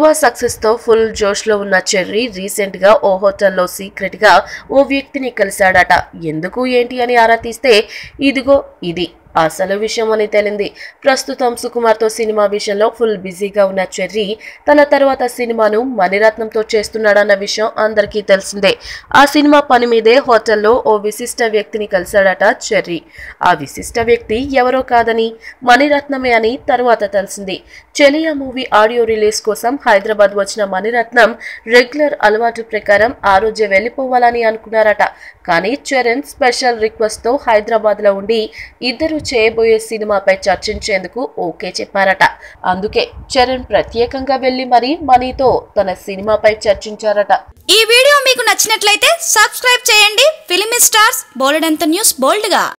cinema success తో full జోష్ లో ఉన్న చెర్రీ రీసెంట్ గా ఓ హోటల్లో సీక్రెట్ గా ఓ వ్యక్తిని కలిశాడట ఎందుకు ఏంటి అని ఆరా తీస్తే ఇదిగో ఇది అసలు విషయం అని తేలింది ప్రస్తుతం సుకుమార్తో సినిమా విషయంలో ఫుల్ బిజీగా ఉన్న చెర్రీ తన తర్వాత సినిమాను మణిరత్నంతో చేస్తున్నాడన్న విషయం అందరికీ తెలిసిందే ఆ సినిమా పని మీదే హోటల్లో ఓ విశిష్ట వ్యక్తిని కలిశాడట చెర్రీ ఆ విశిష్ట వ్యక్తి ఎవరో కాదని మణిరత్నమే అని తర్వాత తెలిసింది చెలియా మూవీ ఆడియో రిలీజ్ కోసం హైదరాబాద్ వచ్చిన మణిరత్నం రెగ్యులర్ అలవాటు ప్రకారం ఆ రోజే వెళ్ళిపోవాలని అనుకున్నారట కానీ చరణ్ స్పెషల్ రిక్వెస్ట్ తో హైదరాబాద్ లో ఉండి ఇద్దరు చేయబోయే సినిమాపై చర్చించేందుకు ఓకే చెప్పారట అందుకే చరణ్ ప్రత్యేకంగా వెళ్లి మరీ మనీతో తన సినిమాపై చర్చించారట ఈ వీడియో మీకు నచ్చినట్లయితే సబ్స్క్రైబ్ చేయండి ఫిలిమి స్టార్స్ బోలెడంత న్యూస్ బోల్డ్గా